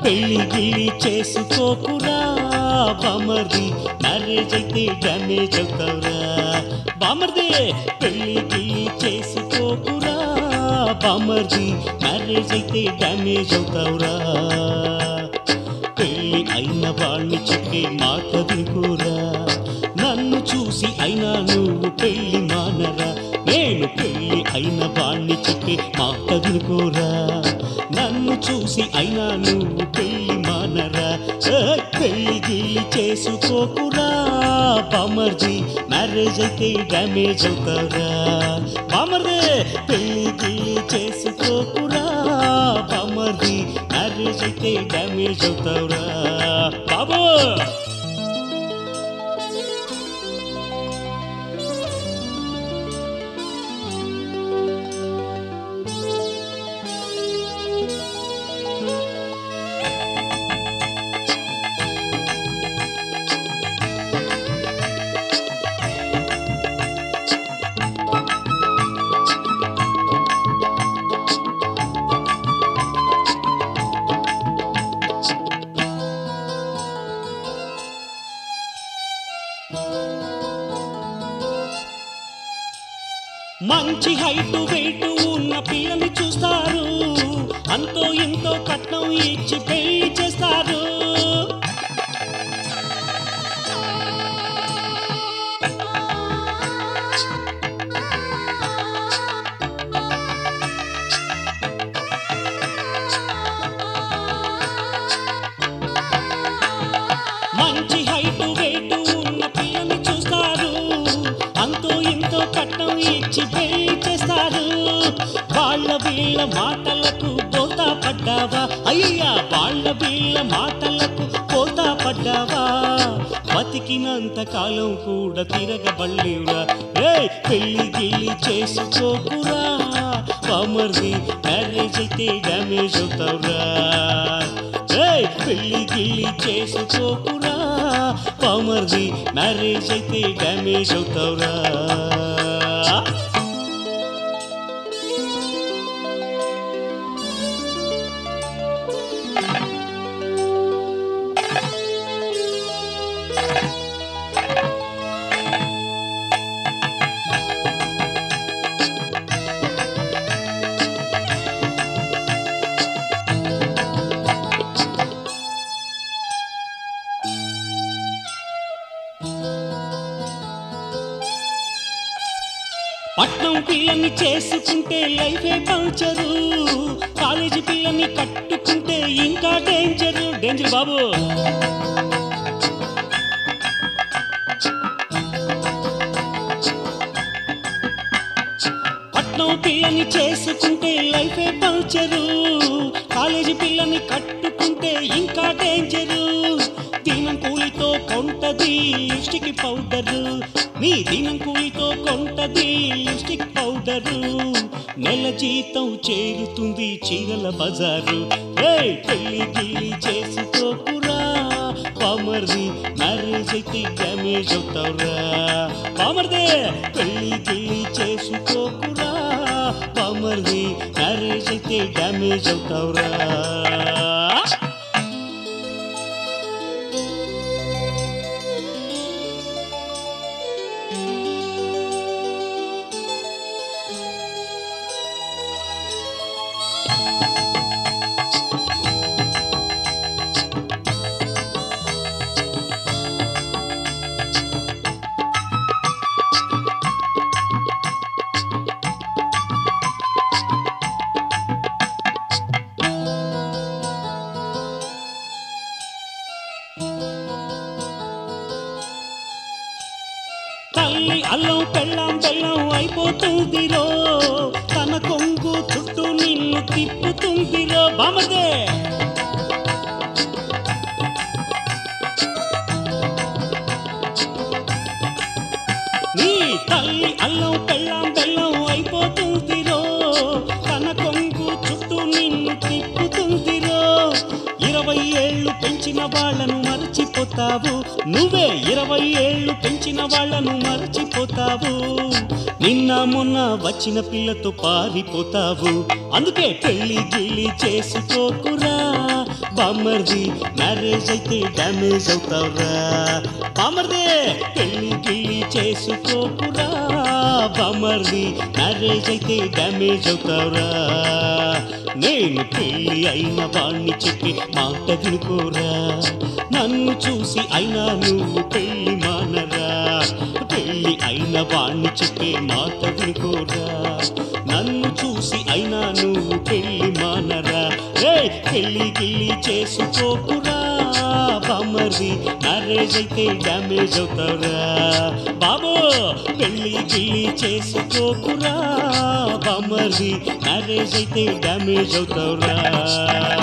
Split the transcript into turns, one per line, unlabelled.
పెళ్లి గిల్లి చేసుకోకురా బామర్ది మ్యారేజ్ అయితే డ్యామేజ్ అవుతావురా బామర్ది పెళ్లి గిల్లి చేసుకోకురా బామర్ది మ్యారేజ్ అయితే డ్యామేజ్ అవుతావురా పెళ్లి అయిన వాణ్ణి చెప్పే మాట వినుకోరా నన్ను చూసి అయినా నువ్వు పెళ్లి మానరా నేను పెళ్లి అయిన వాణ్ణి చెప్పే మాట వినుకోరా నన్ను చూసి అయినా నువ్వు పెళ్లి మానరా ఏ, పెళ్లి గిల్లి చేసుకోకురా బామర్జీ మ్యారేజ్ అయితే డ్యామేజ్ అవుతారా బామర్దే పెళ్లి గిల్లి చేసుకోకురా బామర్ది మ్యారేజ్ అయితే డ్యామేజ్ అవుతావురా బాబు మంచి హైట్ వెయిట్ ఉన్న పిల్లని చూస్తారు అంతో ఇంతో కట్నం ఇచ్చి పెళ్లి చేస్తారు మంచి హైట్ వెయిట్ ఉన్న పిల్లని చూస్తారు అంతో ఇంతో కట్నం ఇచ్చి పెళ్లి చేస్తారు వాళ్ళ వీళ్ళ మాటలకు పోతా పడ్డావా అయ్యా వాళ్ళ వీళ్ళ మాటలకు పోతా పడ్డావా బతికినంత కాలం కూడా తిరగబడలేవురా ఏ పెళ్లి గిల్లి చేసుకోకురా పామర్ది మ్యారేజ్ అయితే డ్యామేజ్ అవుతావురా ఏయ్ పెళ్లి గిల్లి చేసుకోకురా పామర్ది మ్యారేజ్ అయితే డ్యామేజ్ అవుతావురా పట్నం పిల్లని చేసుకుంటే లైఫే పంచరు కాలేజీ పిల్లని కట్టుకుంటే ఇంకా డేంజర్ డేంజర్ బాబు పట్నం పిల్లని చేసుకుంటే లైఫే పంచరు కాలేజీ పిల్లని కట్టుకుంటే ఇంకా డేంజరు దీనం కూలితో కొంటది లిప్స్టిక్ పౌడరు నీ దీనం కూలితో కొంటది లిప్స్టిక్ పౌడరు నెల జీతం చేరుతుంది చీరల బజారు ఏయ్ పెళ్లి గిల్లి చేసుకోకురా పామర్ది మ్యారేజ్ అయితే డ్యామేజ్ అవుతావురా పామర్దే పెళ్లి గిల్లి చేసుకోకురా పామర్ది మ్యారేజ్ అయితే డ్యామేజ్ అవుతావురా తల్లి అల్లం పెళ్ళం బెల్లం అయిపోతుందిరో తన కొంగు చుట్టూ నిన్ను తిప్పుతుందిరో బామదే నీ తల్లి అల్లం పెళ్ళం బెల్లం అయిపోతుందిరో తన కొంగు చుట్టూ నిన్ను తిప్పుతుందిరో ఇరవై ఏళ్ళు పెంచిన వాళ్ళను మరచిపోతావు నువ్వే ఇరవై ఏళ్ళు పెంచిన వాళ్ళను మరచిపోతావు నిన్న మొన్న వచ్చిన పిల్లతో పారిపోతావు అందుకే పెళ్లి గిల్లి చేసుకోకురా బామర్ది మ్యారేజ్ అయితే డ్యామేజ్ అవుతావురా బామర్దే పెళ్లి గిళ్ళి చేసుకోకురా బామర్ది మ్యారేజ్ అయితే డ్యామేజ్ అవుతావురా నేను పెళ్లి అయిన వాణ్ణి చెప్పి మాట వినుకోరా నన్ను చూసి అయినా నువ్వు పెళ్లి మానరా పెళ్లి అయిన వాణ్ణి చెప్పే మాట వినుకోరా నన్ను చూసి అయినా నువ్వు పెళ్లి మానరా రే పెళ్లి గిల్లి చేసుకోకురా బామర్ది మ్యారేజ్ అయితే డ్యామేజ్ అవుతారా బాబో పెళ్లి గిల్లి చేసుకోకురా బామర్ది మ్యారేజ్ అయితే డ్యామేజ్ అవుతావురా